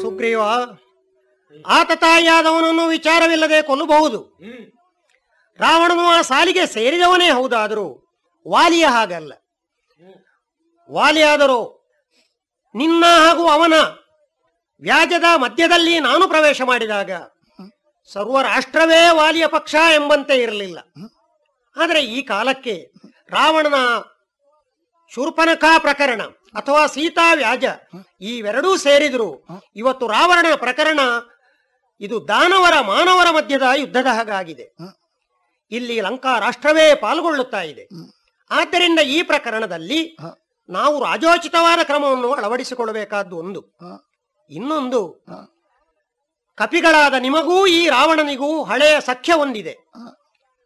ಸುಗ್ರೀವ ಆತ ತಾಯಿಯಾದವನನ್ನು ವಿಚಾರವಿಲ್ಲದೆ ಕೊಲ್ಲಬಹುದು ರಾವಣನು ಆ ಸಾಲಿಗೆ ಸೇರಿದವನೇ ಹೌದಾದರೂ ವಾಲಿಯ ಹಾಗಲ್ಲ ವಾಲಿಯಾದರೂ ನಿನ್ನ ಹಾಗೂ ಅವನ ವ್ಯಾಜದ ಮಧ್ಯದಲ್ಲಿ ನಾನು ಪ್ರವೇಶ ಮಾಡಿದಾಗ ಸರ್ವ ರಾಷ್ಟ್ರವೇ ವಾಲಿಯ ಪಕ್ಷ ಎಂಬಂತೆ ಇರಲಿಲ್ಲ ಆದರೆ ಈ ಕಾಲಕ್ಕೆ ರಾವಣನ ಶೂರ್ಪನಖಾ ಪ್ರಕರಣ ಅಥವಾ ಸೀತಾ ವ್ಯಾಜ ಇವೆರಡೂ ಸೇರಿದ್ರು ಇವತ್ತು ರಾವಣನ ಪ್ರಕರಣ ಇದು ದಾನವರ ಮಾನವರ ಮಧ್ಯದ ಯುದ್ಧದ ಹಾಗಾಗಿದೆ ಇಲ್ಲಿ ಲಂಕಾ ರಾಷ್ಟ್ರವೇ ಪಾಲ್ಗೊಳ್ಳುತ್ತಾ ಇದೆ ಆದ್ದರಿಂದ ಈ ಪ್ರಕರಣದಲ್ಲಿ ನಾವು ರಾಜೋಚಿತವಾದ ಕ್ರಮವನ್ನು ಅಳವಡಿಸಿಕೊಳ್ಳಬೇಕಾದ್ದು ಒಂದು ಇನ್ನೊಂದು ಕಪಿಗಳಾದ ನಿಮಗೂ ಈ ರಾವಣನಿಗೂ ಹಳೆಯ ಸಖ್ಯ ಹೊಂದಿದೆ